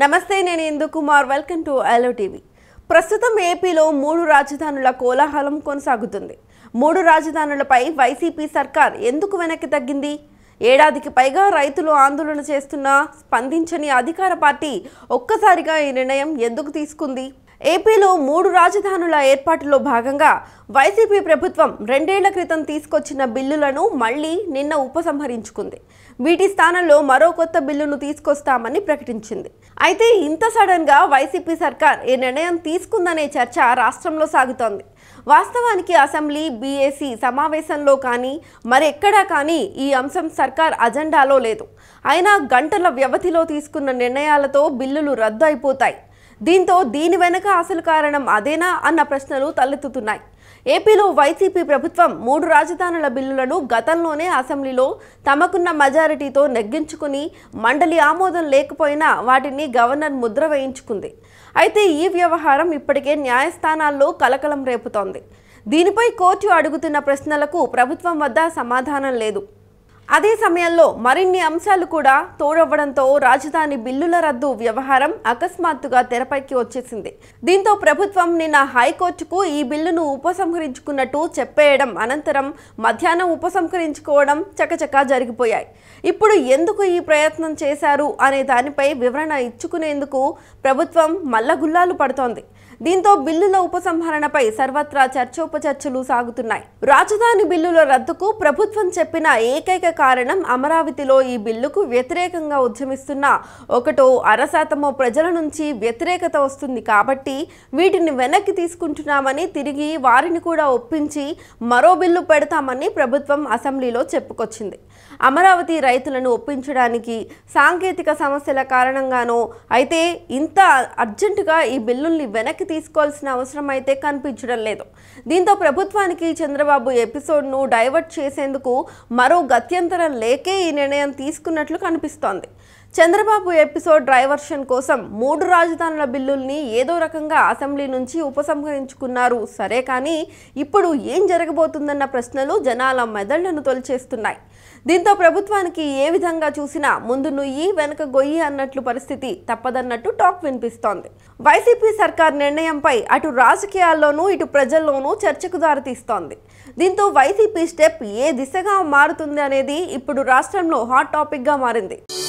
నమస్తే నేను Indu Kumar welcome to ఎలో టీవీ ప్రస్తుతం ఏపీలో మూడు రాజధానుల కోలాహలం కొనసాగుతుంది మూడు రాజధానులపై వైసీపీ సర్కార్ ఎందుకు వెనక్కి తగ్గింది ఏడాదికి పైగా రైతులు ఆందోళన చేస్తున్నా స్పందించని అధికార పార్టీ ఒక్కసారిగా ఈ నిర్ణయం ఎందుకు తీసుకుంది ఏపీలో మూడు రాజధానుల ఏర్పాటులో భాగంగా వైసీపీ ప్రభుత్వం రెండేళ్ల క్రితం తీసుకొచ్చిన బిల్లులను మళ్లీ నిన్న ఉపసంహరించుకుంది వీటి స్థానంలో మరో కొత్త బిల్లును తీసుకొస్తామని ప్రకటించింది అయితే ఇంత సడన్ గా వైసీపీ సర్కార్ ఈ నిర్ణయం తీసుకుందనే చర్చ రాష్ట్రంలో సాగుతోంది వాస్తవానికి అసెంబ్లీ బీఏసీ సమావేశంలో కానీ మరెక్కడా కానీ ఈ అంశం సర్కార్ అజెండాలో లేదు అయినా గంటల వ్యవధిలో తీసుకున్న నిర్ణయాలతో బిల్లులు రద్దు అయిపోతాయి దీంతో దీని వెనుక అసలు కారణం అదేనా అన్న ప్రశ్నలు తలెత్తుతున్నాయి ఏపీలో వైసీపీ ప్రభుత్వం మూడు రాజధానుల బిల్లులను గతంలోనే అసెంబ్లీలో తమకున్న మెజారిటీతో నెగ్గించుకుని మండలి ఆమోదం లేకపోయినా వాటిని గవర్నర్ ముద్ర వేయించుకుంది అయితే ఈ వ్యవహారం ఇప్పటికే న్యాయస్థానాల్లో కలకలం రేపుతోంది దీనిపై కోర్టు అడుగుతున్న ప్రశ్నలకు ప్రభుత్వం వద్ద సమాధానం లేదు అదే సమయంలో మరిన్ని అంశాలు కూడా తోడవ్వడంతో రాజధాని బిల్లుల రద్దు వ్యవహారం అకస్మాత్తుగా తెరపైకి వచ్చేసింది దీంతో ప్రభుత్వం నిన్న హైకోర్టుకు ఈ బిల్లును ఉపసంహరించుకున్నట్టు చెప్పేయడం అనంతరం మధ్యాహ్నం ఉపసంహరించుకోవడం చకచకా జరిగిపోయాయి ఇప్పుడు ఎందుకు ఈ ప్రయత్నం చేశారు అనే దానిపై వివరణ ఇచ్చుకునేందుకు ప్రభుత్వం మల్లగుల్లాలు పడుతోంది దీంతో బిల్లుల ఉపసంహరణపై సర్వత్రా చర్చోపచర్చలు సాగుతున్నాయి రాజధాని బిల్లుల రద్దుకు ప్రభుత్వం చెప్పిన ఏకైక కారణం అమరావతిలో ఈ బిల్లుకు వ్యతిరేకంగా ఉద్యమిస్తున్న ఒకటో అరశాతమో ప్రజల నుంచి వ్యతిరేకత వస్తుంది కాబట్టి వీటిని వెనక్కి తీసుకుంటున్నామని తిరిగి వారిని కూడా ఒప్పించి మరో బిల్లు పెడతామని ప్రభుత్వం అసెంబ్లీలో చెప్పుకొచ్చింది అమరావతి రైతులను ఒప్పించడానికి సాంకేతిక సమస్యల కారణంగానో అయితే ఇంత అర్జెంటుగా ఈ బిల్లుల్ని వెనక్కి తీసుకోవాల్సిన అవసరం అయితే కనిపించడం లేదు దీంతో ప్రభుత్వానికి చంద్రబాబు ఎపిసోడ్ను డైవర్ట్ చేసేందుకు మరో గత్యంతరం లేకే ఈ నిర్ణయం తీసుకున్నట్లు కనిపిస్తోంది చంద్రబాబు ఎపిసోడ్ డైవర్షన్ కోసం మూడు రాజధానుల బిల్లుల్ని ఏదో రకంగా అసెంబ్లీ నుంచి ఉపసంహరించుకున్నారు సరే కానీ ఇప్పుడు ఏం జరగబోతుందన్న ప్రశ్నలు జనాల మెదళ్లను తొలిచేస్తున్నాయి దీంతో ప్రభుత్వానికి ఏ విధంగా చూసినా ముందు నుయ్యి వెనక గొయ్యి అన్నట్లు పరిస్థితి తప్పదన్నట్టు టాక్ వినిపిస్తోంది వైసీపీ సర్కార్ నిర్ణయంపై అటు రాజకీయాల్లోనూ ఇటు ప్రజల్లోనూ చర్చకు దారితీస్తోంది దీంతో వైసీపీ స్టెప్ ఏ దిశగా మారుతుంది అనేది ఇప్పుడు రాష్ట్రంలో హాట్ టాపిక్గా మారింది